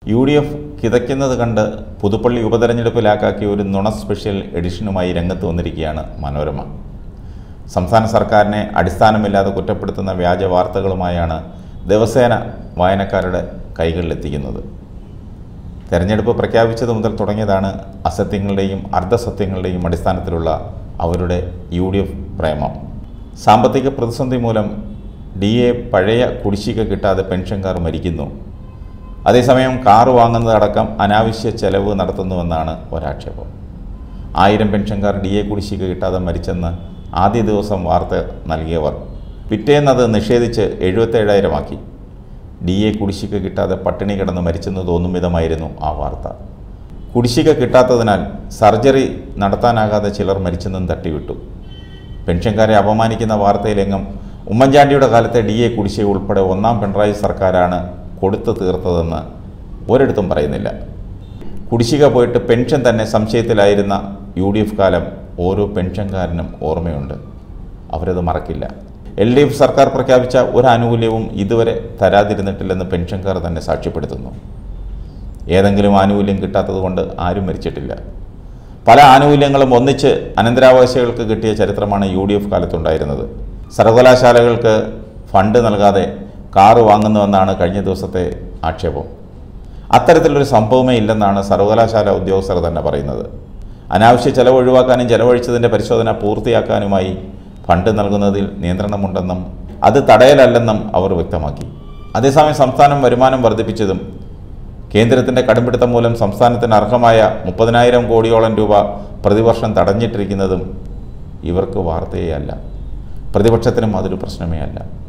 U D F കിതയ്ക്കുന്നത് കണ്ട് പുതുപ്പള്ളി ഉപതെരഞ്ഞെടുപ്പിലാക്കാക്കിയ ഒരു നുണ സ്പെഷ്യൽ എഡിഷനുമായി രംഗത്ത് വന്നിരിക്കുകയാണ് മനോരമ സംസ്ഥാന സർക്കാരിനെ അടിസ്ഥാനമില്ലാതെ കുറ്റപ്പെടുത്തുന്ന വ്യാജ വാർത്തകളുമായാണ് ദിവസേന വായനക്കാരുടെ കൈകളിലെത്തിക്കുന്നത് തെരഞ്ഞെടുപ്പ് പ്രഖ്യാപിച്ചത് മുതൽ തുടങ്ങിയതാണ് അസത്യങ്ങളുടെയും അർദ്ധസത്യങ്ങളുടെയും അടിസ്ഥാനത്തിലുള്ള അവരുടെ യു ഡി എഫ് പ്രേമം സാമ്പത്തിക പ്രതിസന്ധി മൂലം ഡി എ പഴയ കുടിശ്ശിക കിട്ടാതെ പെൻഷൻകാർ മരിക്കുന്നു അതേസമയം കാറ് വാങ്ങുന്നതടക്കം അനാവശ്യ ചെലവ് നടത്തുന്നുവെന്നാണ് ഒരാക്ഷേപം ആയിരം പെൻഷൻകാർ ഡി എ കുടിശ്ശിക കിട്ടാതെ മരിച്ചെന്ന് ആദ്യ ദിവസം വാർത്ത നൽകിയവർ പിറ്റേന്നത് നിഷേധിച്ച് എഴുപത്തേഴായിരമാക്കി ഡി എ കുടിശ്ശിക കിട്ടാതെ പട്ടിണി കിടന്ന് മരിച്ചെന്ന് തോന്നും വിധമായിരുന്നു ആ വാർത്ത കുടിശ്ശിക കിട്ടാത്തതിനാൽ സർജറി നടത്താനാകാതെ ചിലർ മരിച്ചെന്നും തട്ടിവിട്ടു പെൻഷൻകാരെ അപമാനിക്കുന്ന വാർത്തയിലെങ്ങും ഉമ്മൻചാണ്ടിയുടെ കാലത്തെ ഡി എ കുടിശ്ശിക ഉൾപ്പെടെ ഒന്നാം പിണറായി സർക്കാരാണ് കൊടുത്തു തീർത്തതെന്ന് ഒരിടത്തും പറയുന്നില്ല കുടിശ്ശിക പോയിട്ട് പെൻഷൻ തന്നെ സംശയത്തിലായിരുന്ന യു ഡി എഫ് കാലം ഓരോ പെൻഷൻകാരനും ഓർമ്മയുണ്ട് അവരത് മറക്കില്ല എൽ ഡി എഫ് സർക്കാർ പ്രഖ്യാപിച്ച ഒരു ആനുകൂല്യവും ഇതുവരെ തരാതിരുന്നിട്ടില്ലെന്ന് പെൻഷൻകാർ തന്നെ സാക്ഷ്യപ്പെടുത്തുന്നു ഏതെങ്കിലും ആനുകൂല്യം കിട്ടാത്തതുകൊണ്ട് ആരും മരിച്ചിട്ടില്ല പല ആനുകൂല്യങ്ങളും ഒന്നിച്ച് അനന്തരാവകാശികൾക്ക് കിട്ടിയ ചരിത്രമാണ് യു ഡി എഫ് കാലത്തുണ്ടായിരുന്നത് സർവകലാശാലകൾക്ക് ഫണ്ട് നൽകാതെ കാറ് വാങ്ങുന്നുവെന്നാണ് കഴിഞ്ഞ ദിവസത്തെ ആക്ഷേപം അത്തരത്തിലൊരു സംഭവമേ ഇല്ലെന്നാണ് സർവകലാശാല ഉദ്യോഗസ്ഥർ തന്നെ പറയുന്നത് അനാവശ്യ ചെലവ് ഒഴിവാക്കാനും ചെലവഴിച്ചതിൻ്റെ പരിശോധന പൂർത്തിയാക്കാനുമായി ഫണ്ട് നൽകുന്നതിൽ നിയന്ത്രണമുണ്ടെന്നും അത് തടയലല്ലെന്നും അവർ വ്യക്തമാക്കി അതേസമയം സംസ്ഥാനം വരുമാനം വർദ്ധിപ്പിച്ചതും കേന്ദ്രത്തിൻ്റെ കടുംപിടുത്തം മൂലം സംസ്ഥാനത്തിന് അർഹമായ മുപ്പതിനായിരം കോടിയോളം രൂപ പ്രതിവർഷം തടഞ്ഞിട്ടിരിക്കുന്നതും ഇവർക്ക് വാർത്തയേ അല്ല പ്രതിപക്ഷത്തിനും അതൊരു പ്രശ്നമേ അല്ല